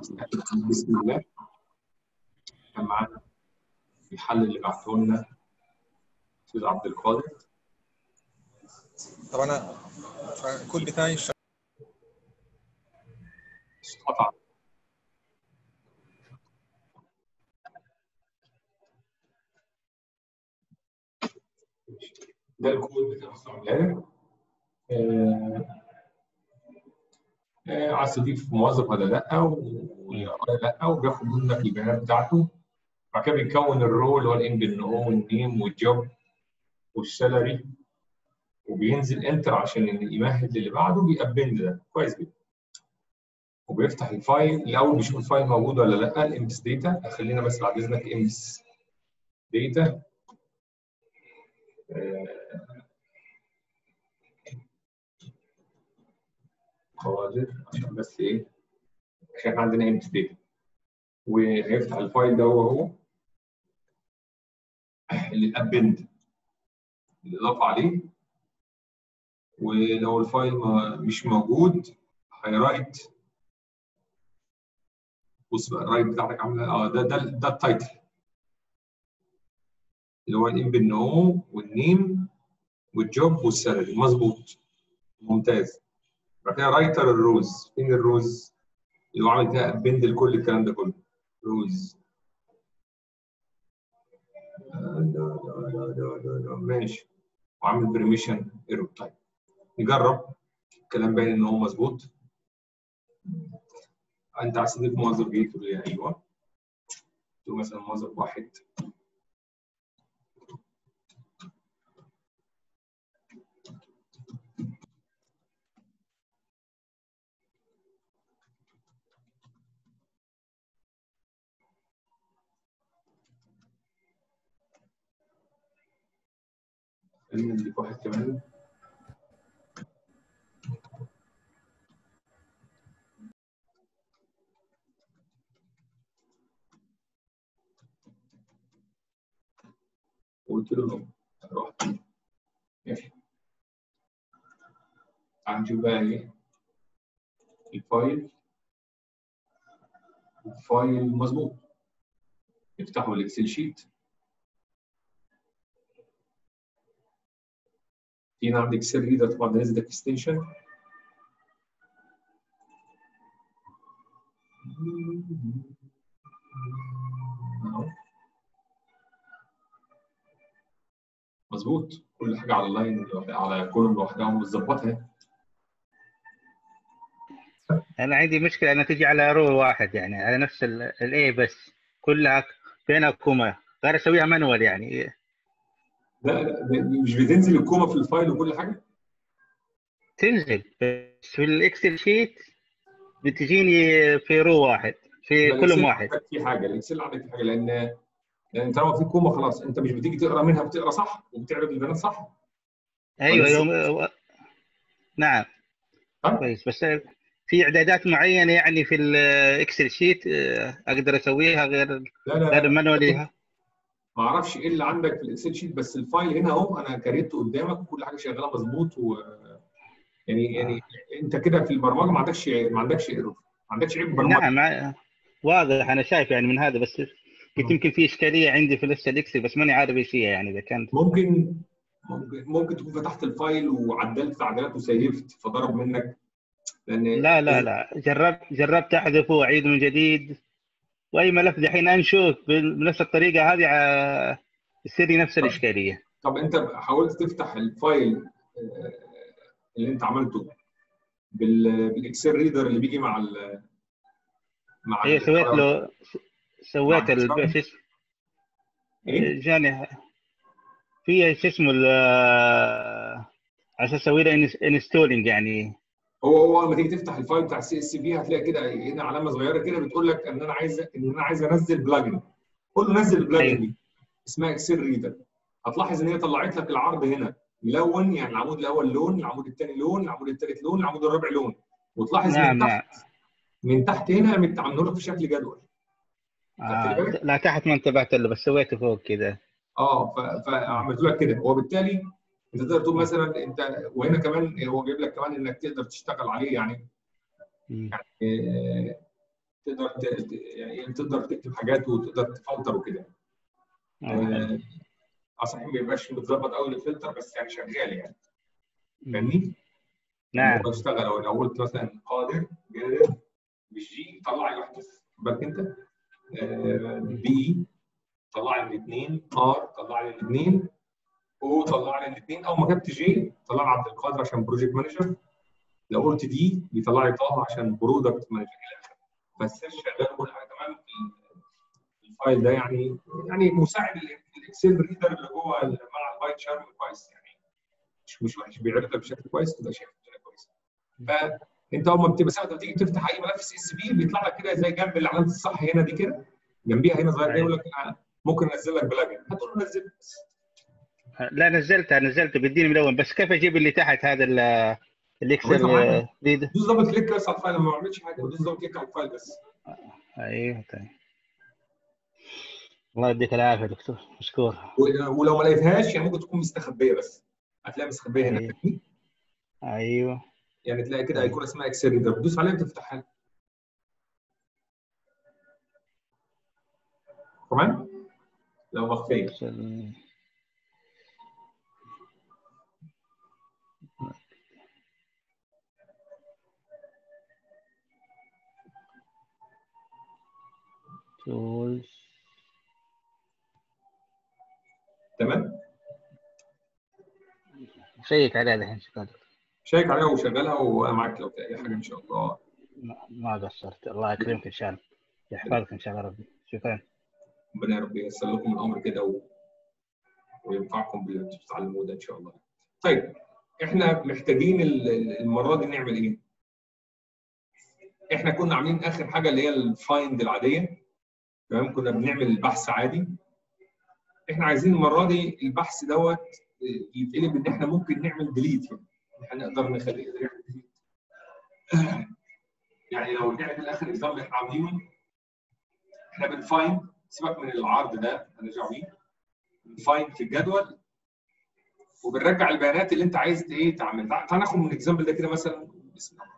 بسم الله كان معانا الحل اللي بعته لنا استاذ عبد القادر طب انا كل بتاعي شغال. قطع ده الكود بتاع العملاء عايز تضيف موظف ولا لا ولا لا وبياخد منك البيانات بتاعته بعد كده بيكون الرول اللي هو الام ان او والنيم والجوب والسالري وبينزل انتر عشان يمهد للي بعده بيأبند ده كويس جدا وبيفتح الفايل الاول بيشوف الفايل موجود ولا لا الامس داتا خلينا بس بعد اذنك امس داتا قادر عشان بس ايه عشان احنا عندنا امس داتا وهيفتح الفايل ده هو هو اللي ابند الاضافه عليه ولو الفايل مش موجود هيرايت بص بقى الرايت بتاعتك عامله اه ده ده ده التايتل اللي هو الام بي او والنيم والجوب والسالري مظبوط ممتاز بعد كده رايتر الروز فين الروز اللي هو عامل فيها ابند لكل الكلام ده كله روز ماشي وعامل بريميشن ايرور تايب نجرب الكلام باين ان هو مظبوط انت عايز تضيف موظف جديد تقول لي ايوه تقول مثلا موظف واحد خلينا نضيف واحد كمان وقلت له رحت ماشي تعال نشوف بقى ايه الفايل الفايل مظبوط نفتحه الاكسل شيت في هنا عندك اكسل ريدر طبعا ده نزل اكستنشن مظبوط كل حاجه على اللاين على كولوم لوحدها ومظبطها انا عندي مشكله انها تجي على رو واحد يعني على نفس الاي بس كلها بينها كوما غير اسويها مانوال يعني لا لا مش بتنزل الكوما في الفايل وكل حاجه تنزل بس في الاكسل شيت بتجيني في رو واحد في كولوم واحد في حاجه الاكسل عندك في حاجه لان لان طالما في كوما خلاص انت مش بتيجي تقرا منها بتقرا صح وبتعرض البيانات صح ايوه يوم نعم كويس بس في اعدادات معينه يعني في الاكسل شيت اقدر اسويها غير لا لا غير المانوالي ما اعرفش ايه اللي عندك في الاكسل شيت بس الفايل هنا اهو انا كريته قدامك وكل حاجه شغاله مظبوط و يعني يعني انت كده في البرمجه ما عندكش ما عندكش ايرور ما عندكش عيب برمجه نعم واضح انا شايف يعني من هذا بس قلت يمكن في اشكاليه عندي في لسه الاكسل بس ماني عارف ايش هي يعني اذا كانت ممكن ممكن ممكن تكون فتحت الفايل وعدلت تعديلات وسيفت فضرب منك لان لا لا لا جربت جربت احذفه واعيده من جديد واي ملف دحين انشئ بنفس الطريقه هذه يصير لي نفس الاشكاليه طب انت حاولت تفتح الفايل اللي انت عملته بالاكسل ريدر اللي بيجي مع ال مع ايه سويت له سويت ال ايه؟ جاني في شو اسمه عشان اسوي له انستولينج يعني هو هو لما تيجي تفتح الفايل بتاع السي اس في هتلاقي كده هنا علامه صغيره كده بتقول لك ان انا عايز ان انا عايز انزل بلجن قول له نزل البلجن دي اسمها اكسل ريدر هتلاحظ ان هي طلعت لك العرض هنا ملون يعني العمود الاول لون العمود الثاني لون العمود الثالث لون العمود الرابع لون وتلاحظ نعم من تحت من تحت هنا عامله لك في شكل جدول آه لا تحت ما انتبهت له بس سويته فوق كده اه فعملت لك كده وبالتالي انت تقدر تقول مثلا انت وهنا كمان هو جايب لك كمان انك تقدر تشتغل عليه يعني يعني تقدر ت... ت- يعني تقدر تكتب حاجات وتقدر تفلتر وكده آه، اه صحيح ما بيبقاش متظبط قوي للفلتر بس يعني شغال يعني فاهمني؟ نعم هو اشتغل او لو قلت مثلا قادر قادر بالجي طلع لي واحده بالك انت آه، بي طلع لي الاثنين ار طلع لي الاثنين او طلع لي الاثنين او ما كتبت جي طلع لي عبد القادر عشان بروجكت مانجر لو قلت دي بيطلع لي طه عشان برودكت مانجر الى اخره بس شغال كل حاجه تمام الفايل ده يعني يعني مساعد الاكسل ريدر اللي جوه مع البايت شارم كويس يعني مش مش وحش بيعرض لك بشكل كويس تبقى شايف الدنيا كويسه فانت اول ما بتبقى ساعه لما تيجي تفتح اي ملف سي اس بي بيطلع لك كده زي جنب العلامه الصح هنا دي كده جنبيها هنا صغير كده يقول لك آه، ممكن انزل لك بلاجن هتقول له نزل بس لا نزلتها نزلته بيديني ملون بس كيف اجيب اللي تحت هذا ال- الاكسل عملتها معاك. آه، ريد دوس دبل كليك بس على الفايل ما بعملش حاجه دوس دبل كليك على الفايل بس ايوه طيب الله يديك العافيه دكتور مشكور و- ولو ما لقيتهاش يعني ممكن تكون مستخبيه بس هتلاقيها مستخبيه هنا أيوه. فاهمني؟ ايوه يعني تلاقي كده ايقونه اسمها اكسل ريدر بتدوس عليها بتفتحها لك. كمان لو مخفيه اكسل تولز تمام شيك عليها الحين شكرا شيك عليها وشغلها وانا معاك لو في اي حاجه ان شاء الله ما- ما قصرت الله يكرمك ان شاء الله يحفظك ان شاء الله ربي شكرا ربنا يا رب ييسر لكم الامر كده و... وينفعكم باللي انتم بتتعلموه ده ان شاء الله. طيب احنا محتاجين ال- ال- المره دي نعمل ايه؟ احنا كنا عاملين اخر حاجه اللي هي الفايند العاديه تمام كنا بنعمل البحث عادي احنا عايزين المره دي البحث دوت يتقلب ان احنا ممكن نعمل ديليت يعني احنا نقدر نخليه يعمل delete. يعني لو رجعت لاخر اكزام اللي احنا عاملينه احنا بنفايند سيبك من العرض ده هنرجع بيه بنفايند في الجدول وبنرجع البيانات اللي انت عايز ايه تعمل تعال تعال ناخد من الاكزامبل ده كده مثلا بسم الله